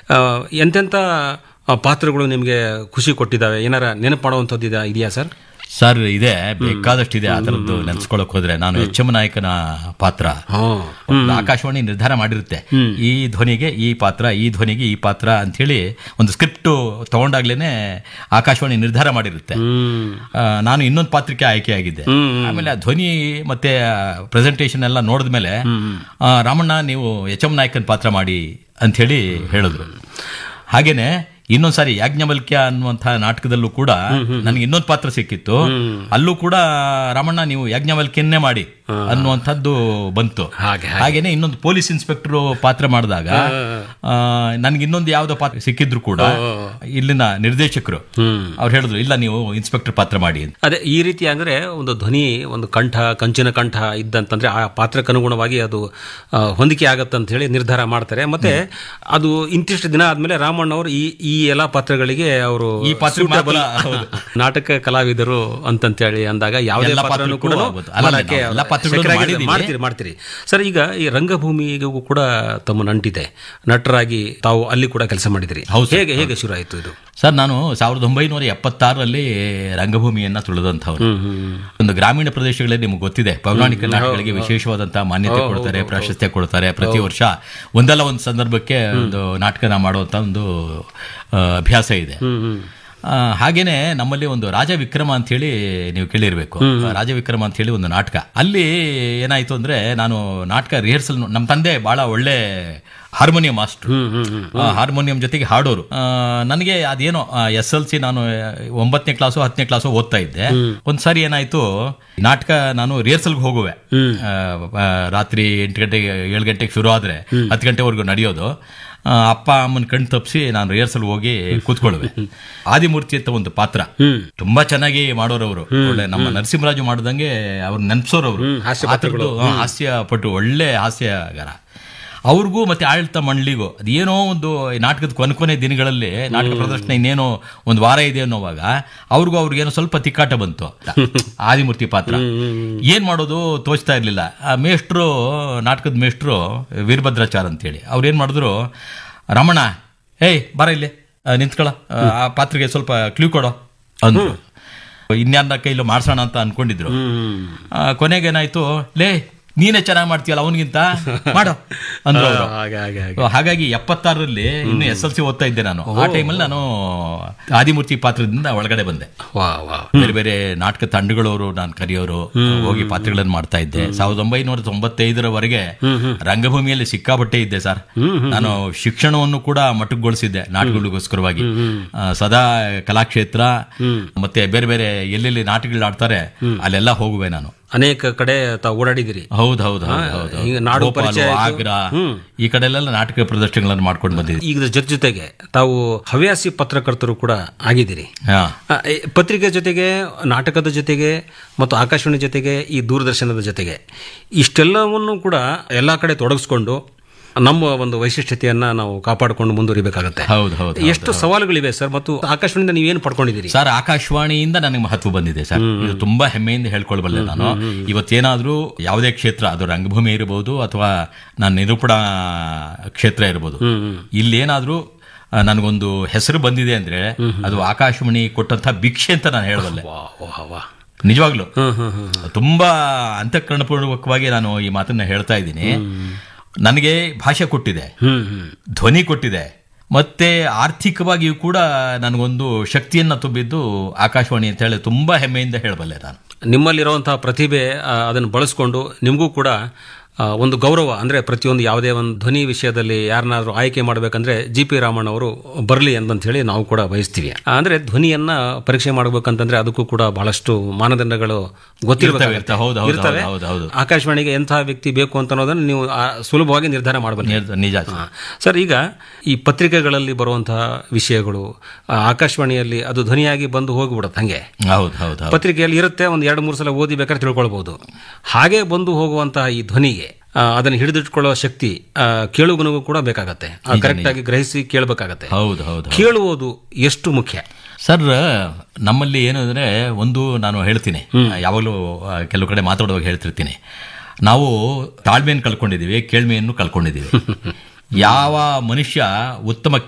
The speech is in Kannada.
ಆ, ಎಂತೆಂಥ ಆ, ಪಾತ್ರಗಳು ನಿಮಗೆ ಖುಷಿ ಕೊಟ್ಟಿದ್ದಾವೆ ಏನಾರ ನೆನಪು ಮಾಡುವಂಥದ್ದು ಇದೆಯಾ- ಇದೆಯಾ ಸರ್ ಸರ್ ಇದೆ ಬೇಕಾದಷ್ಟಿದೆ ಆ ಥರದ್ದು ನೆನ್ಸ್ಕೊಳಕ್ ಹೋದ್ರೆ ನಾನು ಎಚ್ ಎಂ ನಾಯಕನ ಪಾತ್ರ ಹಾಂ ಒಂದು ಆಕಾಶವಾಣಿ ನಿರ್ಧಾರ ಮಾಡಿರುತ್ತೆ ಈ ಧ್ವನಿಗೆ ಈ ಪಾತ್ರ ಈ ಧ್ವನಿಗೆ ಈ ಪಾತ್ರ ಅಂತ ಹೇಳಿ ಒಂದು ಸ್ಕ್ರಿಪ್ಟ್ ತಗೊಂಡಾಗ್ಲೇನೆ ಆಕಾಶವಾಣಿ ನಿರ್ಧಾರ ಮಾಡಿರುತ್ತೆ ಹ್ಮ್ ಆ, ನಾನು ಇನ್ನೊಂದು ಪಾತ್ರಕ್ಕೆ ಆಯ್ಕೆಯಾಗಿದ್ದೆ ಆಮೇಲೆ ಆ ಧ್ವನಿ ಮತ್ತೆ ಪ್ರೆಸೆಂಟೇಷನ್ ಎಲ್ಲ ನೋಡಿದ್ಮೇಲೆ ಆ, ರಾಮಣ್ಣ ನೀವು ಎಚ್ ಎಂ ನಾಯಕನ್ ಪಾತ್ರ ಮಾಡಿ ಅಂತ ಹೇಳಿ ಹೇಳಿದ್ರು ಹಾಗೇನೆ ಇನ್ನೊಂದ್ಸಾರಿ ಯಾಜ್ಞವಲ್ಕ್ಯ ಅನ್ನುವಂತಹ ನಾಟಕದಲ್ಲೂ ಕೂಡ ನನಗೆ ಇನ್ನೊಂದು ಪಾತ್ರ ಸಿಕ್ಕಿತ್ತು ಅಲ್ಲೂ ಕೂಡ ರಾಮಣ್ಣ ನೀವು ಯಾಜ್ಞವಲ್ಕ್ಯನ್ನೇ ಮಾಡಿ ಅನ್ನುವಂಥದ್ದು ಬಂತು ಹಾಗೆ, ಹಾಗೇನೆ ಇನ್ನೊಂದು ಪೊಲೀಸ್ ಇನ್ಸ್ಪೆಕ್ಟರ್ ಪಾತ್ರ ಮಾಡಿದಾಗ ನನಗೆ ಇನ್ನೊಂದು ಯಾವ್ದೋ ಪಾತ್ರ ಸಿಕ್ಕಿದ್ರು ಕೂಡ ಇಲ್ಲಿನ ನಿರ್ದೇಶಕರು ಅವ್ರು ಹೇಳಿದ್ರು ಇಲ್ಲ ನೀವು ಇನ್ಸ್ಪೆಕ್ಟರ್ ಪಾತ್ರ ಮಾಡಿ ಅಂತ ಅದೇ ಈ ರೀತಿ ಅಂದ್ರೆ ಒಂದು ಧ್ವನಿ ಒಂದು ಕಂಠ ಕಂಚಿನ ಕಂಠ ಇದ್ದಂತಂದ್ರೆ ಆ ಪಾತ್ರಕ್ಕೆ ಅನುಗುಣವಾಗಿ ಅದು ಆ, ಹೊಂದಿಕೆ ಆಗತ್ತೆ ಅಂತ ಹೇಳಿ ನಿರ್ಧಾರ ಮಾಡ್ತಾರೆ ಮತ್ತೆ ಅದು ಇಂತಿಷ್ಟು ದಿನ ಆದ್ಮೇಲೆ ರಾಮಣ್ಣ ಅವರು ಈ ಈ ಎಲ್ಲಾ ಪಾತ್ರಗಳಿಗೆ ಅವರು ಈ ಪಾತ್ರ ಮಾತ್ರ ಹೌದು. ನಾಟಕ ಕಲಾವಿದರು ಅಂತಂತೇಳಿ ಅಂದಾಗ ಯಾವುದೇ ಎಲ್ಲ ಪಾತ್ರನೂ ಪಾತ್ರಕ್ಕೂ ಕೂಡ ಆಗ್ಬೋದು. ಅಲ್ಲ, ಮಾಡಕ್ಕೆ ನಾವು ಎಲ್ಲ ಪಾತ್ರಗಳನ್ನು ಶಕ್ಯರಾಗಿದೆ. ಮಾಡಿದ್ದೀವಿ. ಮಾಡ್ತೀರಿ ಮಾಡ್ತೀರಿ ಸರ್ ಈಗ ಈ ರಂಗಭೂಮಿಗೂ ಕೂಡ ತಮ್ಮ ನಂಟಿದೆ ನಟರಾಗಿ ತಾವು ಅಲ್ಲಿ ಕೂಡ ಕೆಲಸ ಮಾಡಿದಿರಿ ಹೌದು ಸರ್. ಹೇಗೆ ಹೇಗೆ ಶುರು ಆಯ್ತು ಇದು ಸರ್ ನಾನು ಸಾವಿರದ ಒಂಬೈನೂರ ಎಪ್ಪತ್ತಾರರಲ್ಲಿ ರಂಗಭೂಮಿಯನ್ನ ತುಳಿದಂಥವ್ರು ಒಂದು ಗ್ರಾಮೀಣ ಪ್ರದೇಶಗಳಲ್ಲಿ ನಿಮ್ಗೆ ಗೊತ್ತಿದೆ ಪೌರಾಣಿಕ ನಾಟಕಗಳಿಗೆ ವಿಶೇಷವಾದಂತಹ ಮಾನ್ಯತೆ ಕೊಡ್ತಾರೆ ಪ್ರಾಶಸ್ತ್ಯ ಕೊಡ್ತಾರೆ ಪ್ರತಿ ವರ್ಷ ಒಂದಲ್ಲ ಒಂದು ಸಂದರ್ಭಕ್ಕೆ ಒಂದು ನಾಟಕನ ಮಾಡುವಂತ ಒಂದು ಆ, ಅಭ್ಯಾಸ ಇದೆ ಆ, ಹಾಗೇನೆ ನಮ್ಮಲ್ಲಿ ಒಂದು ರಾಜ ವಿಕ್ರಮ ಅಂತ ಹೇಳಿ ನೀವು ಕೇಳಿರ್ಬೇಕು ರಾಜ ವಿಕ್ರಮ ಅಂತ ಹೇಳಿ ಒಂದು ನಾಟಕ ಅಲ್ಲಿ ಏನಾಯ್ತು ಅಂದ್ರೆ ನಾನು ನಾಟಕ ರಿಹರ್ಸಲ್ ನಮ್ಮ ತಂದೆ ಬಹಳ ಒಳ್ಳೆ ಹಾರ್ಮೋನಿಯಂ ಮಾಸ್ಟರ್ ಹಾರ್ಮೋನಿಯಂ ಜೊತೆಗೆ ಹಾಡೋರು ಆ, ನನಗೆ ಅದೇನೋ ಎಸ್ ಎಲ್ ಸಿ ನಾನು ಒಂಬತ್ತನೇ ಕ್ಲಾಸು ಹತ್ತನೇ ಕ್ಲಾಸು ಓದ್ತಾ ಇದ್ದೆ ಒಂದ್ಸಾರಿ ಏನಾಯ್ತು ನಾಟಕ ನಾನು ರಿಹರ್ಸಲ್ಗೆ ಹೋಗುವೆ ಆ, ಆ, ರಾತ್ರಿ ಎಂಟು ಗಂಟೆಗೆ ಏಳು ಗಂಟೆಗೆ ಶುರು ಆದ್ರೆ ಹತ್ತು ಗಂಟೆವರೆಗೂ ನಡೆಯೋದು ಆ, ಅಪ್ಪ ಅಮ್ಮನ ಕಣ್ ತಪ್ಪಿಸಿ ನಾನು ರಿಹರ್ಸಲ್ ಹೋಗಿ ಕೂತ್ಕೊಳ್ಳುವೆ ಆದಿಮೂರ್ತಿ ಅಂತ ಒಂದು ಪಾತ್ರ ತುಂಬಾ ಚೆನ್ನಾಗಿ ಮಾಡೋರವರು ಒಳ್ಳೆ ನಮ್ಮ ನರಸಿಂಹರಾಜು ಮಾಡ್ದಂಗೆ ಅವ್ರು ನೆನ್ಸೋರವ್ರು ಹಾಸ್ಯ ಆ ಥರದ್ದು, ಹಾ, ಹಾಸ್ಯ ಪಟ್ಟು ಒಳ್ಳೆ ಹಾಸ್ಯಗಾರ ಅವ್ರಿಗೂ ಮತ್ತೆ ಆಳ್ತ ಮಂಡ್ಲಿಗೂ ಅದೇನೋ ಒಂದು ಈ ನಾಟಕದ ಕೊನೆ ಕೊನೆ ದಿನಗಳಲ್ಲಿ ನಾಟಕ ಪ್ರದರ್ಶನ ಇನ್ನೇನೋ ಒಂದು ವಾರ ಇದೆ ಅನ್ನೋವಾಗ ಅವ್ರಿಗೂ ಅವ್ರಿಗೇನೋ ಸ್ವಲ್ಪ ತಿಕ್ಕಾಟ ಬಂತು ಆದಿಮೂರ್ತಿ ಪಾತ್ರ ಏನ್ ಮಾಡೋದು ತೋಚ್ತಾ ಇರ್ಲಿಲ್ಲ ಆ ಮೇಷ್ಟ್ರು ನಾಟಕದ ಮೇಷ್ಟ್ರು ವೀರಭದ್ರಾಚಾರ್ ಅಂತೇಳಿ ಅವ್ರು ಏನ್ ಮಾಡಿದ್ರು ರಮಣ ಏಯ್ ಬರ ಇಲ್ಲಿ ಆ, ನಿಂತ್ಕೊಳ ಆ, ಆ ಪಾತ್ರೆಗೆ ಸ್ವಲ್ಪ ಕ್ಲೂ ಕೊಡೋ ಅಂದ್ರು ಇನ್ಯಾರ ಕೈಲೂ ಮಾಡ್ಸೋಣ ಅಂತ ಅನ್ಕೊಂಡಿದ್ರು ಆ, ಕೊನೆಗೇನಾಯ್ತು ಲೇ ನೀನೇ ಚೆನ್ನಾಗಿ ಮಾಡ್ತೀಯಲ್ಲ ಅವನಿಗಿಂತ ಮಾಡೋ ಅಂದ್ರು ಅವ್ರು. ಹಾಗೆ ಹಾಗೆ ಹಾಗೆ So, ಹಾಗಾಗಿ ಎಪ್ಪತ್ತಾರರಲ್ಲಿ ಇನ್ನು ಎಸ್ ಎಲ್ ಸಿ ಓದ್ತಾ ಇದ್ದೆ ನಾನು ಆ ಟೈಮಲ್ಲಿ ನಾನು ಆದಿಮೂರ್ತಿ ಪಾತ್ರದಿಂದ ಒಳಗಡೆ ಬಂದೆ ವಾ ವಾ ಬೇರೆ ಬೇರೆ ನಾಟಕ ತಂಡಗಳವರು ನಾನು ಕರೆಯೋರು ಹೋಗಿ ಪಾತ್ರಗಳನ್ನು ಮಾಡ್ತಾ ಇದ್ದೆ ಸಾವಿರದ ಒಂಬೈನೂರ ತೊಂಬತ್ತೈದರವರೆಗೆ ರಂಗಭೂಮಿಯಲ್ಲಿ ಸಿಕ್ಕಾಪಟ್ಟೆ ಇದ್ದೆ ಸರ್ ನಾನು ಶಿಕ್ಷಣವನ್ನು ಕೂಡ ಮಟ್ಟಗೊಳಿಸಿದ್ದೆ ನಾಟಕಗಳಿಗೋಸ್ಕರವಾಗಿ ಆ, ಸದಾ ಕಲಾಕ್ಷೇತ್ರ ಮತ್ತೆ ಬೇರೆ ಬೇರೆ ಎಲ್ಲೆಲ್ಲಿ ನಾಟಕಗಳು ಆಡ್ತಾರೆ ಅಲ್ಲೆಲ್ಲ ಹೋಗುವೆ ನಾನು ಅನೇಕ ಕಡೆ ತಾವು ಓಡಾಡಿದಿರಿ ಹೌದು ಹೌದು ಹೌದು ಹೌದು ಈಗ ನಾಡು ಭೋಪಾಲು, ಪರಿಚಯ ಆಯ್ತು. ಆಗ್ರಾ ಈ ಕಡೆ ಎಲ್ಲ ನಾಟಕ ಪ್ರದರ್ಶನಗಳನ್ನು ಮಾಡ್ಕೊಂಡು ಬಂದಿದ್ದೆ ಈಗ ಇದ್ರ ಜೊತೆ ಜೊತೆಗೆ ತಾವು ಹವ್ಯಾಸಿ ಪತ್ರಕರ್ತರು ಕೂಡ ಆಗಿದ್ದೀರಿ ಹಾ ಆ, ಈ ಪತ್ರಿಕೆ ಜೊತೆಗೆ ನಾಟಕದ ಜೊತೆಗೆ ಮತ್ತು ಆಕಾಶವಾಣಿ ಜೊತೆಗೆ ಈ ದೂರದರ್ಶನದ ಜೊತೆಗೆ ಇಷ್ಟೆಲ್ಲವನ್ನು ಕೂಡ ಎಲ್ಲ ಕಡೆ ತೊಡಗಿಸ್ಕೊಂಡು ನಮ್ಮ ಒಂದು ವೈಶಿಷ್ಟ್ಯತೆಯನ್ನ ನಾವು ಕಾಪಾಡಿಕೊಂಡು ಮುಂದುವರಿಬೇಕಾಗತ್ತೆ ಹೌದು ಹೌದು ಎಷ್ಟು ಸವಾಲುಗಳಿವೆ ಸರ್ ಮತ್ತು ಆಕಾಶವಾಣಿಯಿಂದ ನೀವೇನು ಪಡ್ಕೊಂಡಿದ್ದೀರಿ ಸರ್ ಆಕಾಶವಾಣಿಯಿಂದ ನನಗೆ ಮಹತ್ವ ಬಂದಿದೆ ಸರ್ ಇದು ತುಂಬಾ ಹೆಮ್ಮೆಯಿಂದ ಹೇಳ್ಕೊಳ್ಬಲ್ಲೆ ನಾನು ಇವತ್ತೇನಾದ್ರೂ ಯಾವುದೇ ಕ್ಷೇತ್ರ ಅದು ರಂಗಭೂಮಿ ಇರಬಹುದು ಅಥವಾ ನಾನು ನಿರೂಪಣಾ ಕ್ಷೇತ್ರ ಇರಬಹುದು ಇಲ್ಲೇನಾದ್ರೂ ಆ, ನನಗೊಂದು ಹೆಸರು ಬಂದಿದೆ ಅಂದ್ರೆ ಅದು ಆಕಾಶವಾಣಿ ಕೊಟ್ಟಂತ ಭಿಕ್ಷೆ ಅಂತ ನಾನು ಹೇಳಬಲ್ಲೆ ವಾ ವಾ ವಾ ನಿಜವಾಗ್ಲು ಹ್ಮ್ ಹ್ಮ್ ಹ್ಮ್ ತುಂಬಾ ಅಂತಃಕರಣಪೂರ್ವಕವಾಗಿ ನಾನು ಈ ಮಾತನ್ನ ಹೇಳ್ತಾ ಇದ್ದೀನಿ ನನಗೆ ಭಾಷೆ ಕೊಟ್ಟಿದೆ ಹ್ಮ್ ಹ್ಮ್ ಧ್ವನಿ ಕೊಟ್ಟಿದೆ ಮತ್ತೆ ಆರ್ಥಿಕವಾಗಿಯೂ ಕೂಡ ನನಗೊಂದು ಶಕ್ತಿಯನ್ನ ತುಂಬಿದ್ದು ಆಕಾಶವಾಣಿ ಅಂತ ಹೇಳಿ ತುಂಬಾ ಹೆಮ್ಮೆಯಿಂದ ಹೇಳಬಲ್ಲೆ ನಾನು ನಿಮ್ಮಲ್ಲಿರುವಂತಹ ಪ್ರತಿಭೆ ಆ, ಅದನ್ನು ಬಳಸ್ಕೊಂಡು ನಿಮಗೂ ಕೂಡ ಆ, ಒಂದು ಗೌರವ ಅಂದ್ರೆ ಪ್ರತಿಯೊಂದು ಯಾವುದೇ ಒಂದು ಧ್ವನಿ ವಿಷಯದಲ್ಲಿ ಯಾರನ್ನಾದ್ರೂ ಆಯ್ಕೆ ಮಾಡಬೇಕಂದ್ರೆ ಜಿ ಪಿ ರಾಮಣ್ಣ ಅವರು ಬರಲಿ ಅಂತ ಹೇಳಿ ನಾವು ಕೂಡ ಬಯಸ್ತೀವಿ ಅಂದ್ರೆ ಧ್ವನಿಯನ್ನ ಪರೀಕ್ಷೆ ಮಾಡಬೇಕಂತಂದ್ರೆ ಅದಕ್ಕೂ ಕೂಡ ಬಹಳಷ್ಟು ಮಾನದಂಡಗಳು ಗೊತ್ತಿರಬೇಕು ಇರ್ತವೆ, ಹೌದು, ಹೌದು, ಇರ್ತವೆ ಹೌದು, ಹೌದು. ಆಕಾಶವಾಣಿಗೆ ಎಂತಹ ವ್ಯಕ್ತಿ ಬೇಕು ಅಂತ ಅನ್ನೋದನ್ನ ನೀವು ಆ, ಸುಲಭವಾಗಿ ನಿರ್ಧಾರ ಮಾಡಬಲ್ಲ ನಿಜ- ನಿಜ ಸರ್. ಸರ್ ಈಗ ಈ ಪತ್ರಿಕೆಗಳಲ್ಲಿ ಬರುವಂತಹ ವಿಷಯಗಳು ಆ, ಆಕಾಶವಾಣಿಯಲ್ಲಿ ಅದು ಧ್ವನಿಯಾಗಿ ಬಂದು ಹೋಗಿಬಿಡುತ್ತೆ ಹಂಗೆ ಹೌದು ಹೌದು ಹೌದು ಪತ್ರಿಕೆಯಲ್ಲಿ ಇರುತ್ತೆ ಒಂದು ಎರಡು ಮೂರು ಸಲ ಓದಿ ಬೇಕಾದ್ರೆ ತಿಳ್ಕೊಳ್ಬಹುದು ಹಾಗೆ ಬಂದು ಹೋಗುವಂತಹ ಈ ಧ್ವನಿಗೆ ಆ, ಅದನ್ನು ಹಿಡಿದಿಟ್ಕೊಳ್ಳೋ ಶಕ್ತಿ ಆ, ಕೇಳುಗನಿಗೂ ಕೂಡ ಬೇಕಾಗತ್ತೆ ಕರೆಕ್ಟ್ ಆಗಿ ಗ್ರಹಿಸಿ ಕೇಳಬೇಕಾಗತ್ತೆ ಹೌದು ಹೌದು ಕೇಳುವುದು ಎಷ್ಟು ಮುಖ್ಯ ಸರ್ ನಮ್ಮಲ್ಲಿ ಏನು ಅಂದ್ರೆ ಒಂದು ನಾನು ಹೇಳ್ತೀನಿ ಯಾವಾಗಲೂ ಆ, ಕೆಲವು ಕಡೆ ಮಾತಾಡುವಾಗ ಹೇಳ್ತಿರ್ತೀನಿ ನಾವು ತಾಳ್ಮೆಯನ್ನು ಕಳ್ಕೊಂಡಿದ್ದೀವಿ ಕೇಳ್ಮೆಯನ್ನು ಕಳ್ಕೊಂಡಿದ್ದೀವಿ ಯಾವ ಮನುಷ್ಯ ಉತ್ತಮ